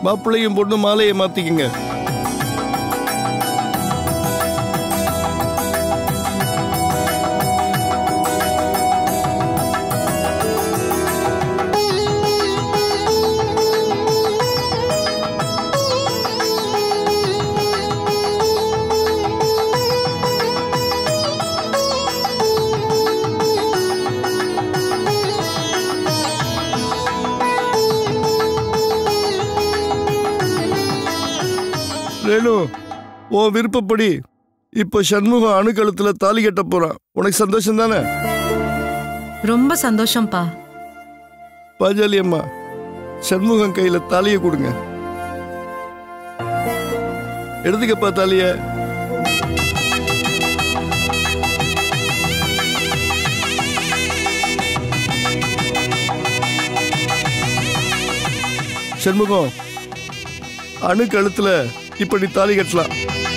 மாப்பிள்ளையும் பொண்ணு மாலையை மாத்திக்கங்க ரேணு உன் விருப்பப்படி இப்போ சண்முகம் அணுக்கழுத்துல தாலி கட்ட போறான் உனக்கு சந்தோஷம் தானே ரொம்ப சந்தோஷம்ப்பா பாஜாலி அம்மா சண்முகம் கையில தாலியை கொடுங்க எடுத்துக்கப்பா தாலிய சண்முகம் அணு கழுத்துல இப்ப நீ தாலி கட்டலாம்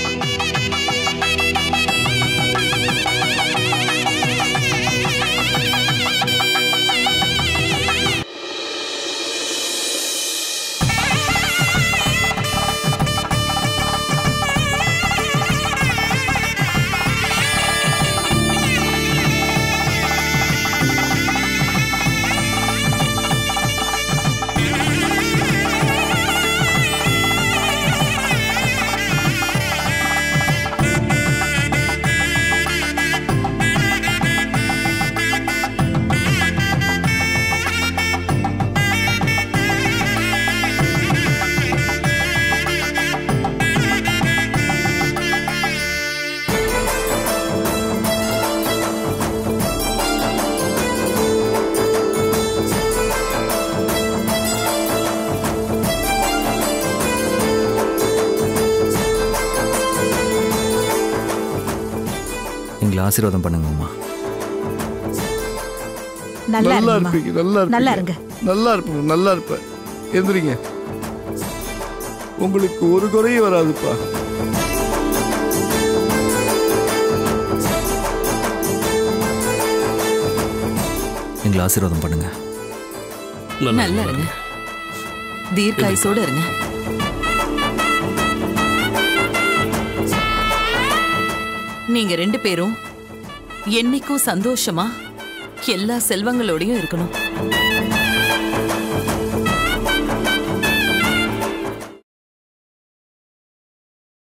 எங்களை ஆசீர்வாதம் பண்ணுங்க அம்மா நல்லா நல்லா இருங்கம்மா. இருப்பீங்க நல்லா நல்லா இருப்பீங்க இருங்க நல்லா இருப்பேன் நல்லா இருப்பேன் எந்திரிங்க உங்களுக்கு ஒரு குறையும் வராதுப்பா எங்களை ஆசீர்வாதம் பண்ணுங்க நல்லா இருங்க தீர்க்காயுசோட இருங்க நீங்க ரெண்டு பேரும் என்னைக்கும் சந்தோஷமா எல்லா செல்வங்களோடையும் இருக்கணும்